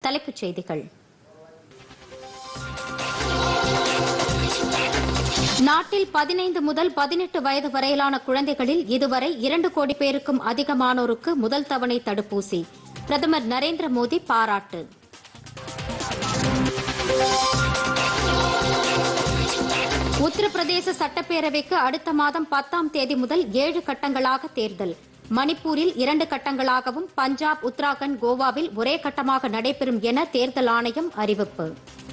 தலைப்புச் செய்திகள் நாட்டில் பதினைந்து முதல் பதினெட்டு வயது வரையிலான குழந்தைகளில் இதுவரை இரண்டு கோடி பேருக்கும் அதிகமானோருக்கு முதல் தவணை தடுப்பூசி பிரதமர் நரேந்திர மோடி பாராட்டு உத்தரப்பிரதேச சட்டப்பேரவைக்கு அடுத்த மாதம் பத்தாம் தேதி முதல் ஏழு கட்டங்களாக தேர்தல் மணிப்பூரில் இரண்டு கட்டங்களாகவும் பஞ்சாப் உத்தராகண்ட் கோவாவில் ஒரே கட்டமாக நடைபெறும் என தேர்தல் ஆணையம் அறிவிப்பு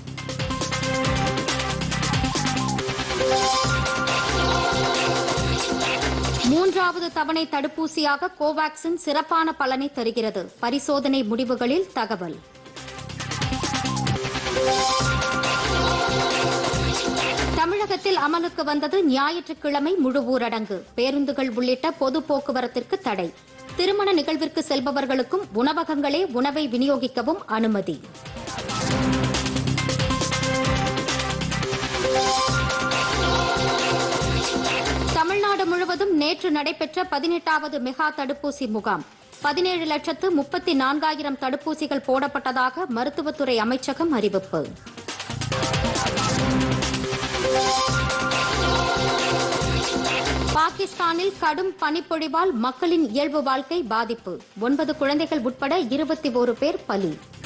மூன்றாவது தவணை தடுப்பூசியாக கோவாக்சின் சிறப்பான பலனை தருகிறது பரிசோதனை முடிவுகளில் தகவல் தமிழகத்தில் அமலுக்கு வந்தது ஞாயிற்றுக்கிழமை முழு ஊரடங்கு பேருந்துகள் உள்ளிட்ட பொது போக்குவரத்திற்கு தடை திருமண நிகழ்விற்கு செல்பவர்களுக்கும் உணவகங்களே உணவை விநியோகிக்கவும் அனுமதி தமிழ்நாடு முழுவதும் நேற்று நடைபெற்ற பதினெட்டாவது மெகா தடுப்பூசி முகாம் பதினேழு லட்சத்து முப்பத்தி நான்காயிரம் தடுப்பூசிகள் போடப்பட்டதாக மருத்துவத்துறை அமைச்சகம் அறிவிப்பு பாகிஸ்தானில் கடும் பனிப்பொழிவால் மக்களின் இயல்பு வாழ்க்கை பாதிப்பு ஒன்பது குழந்தைகள் உட்பட இருபத்தி ஒரு பேர் பலி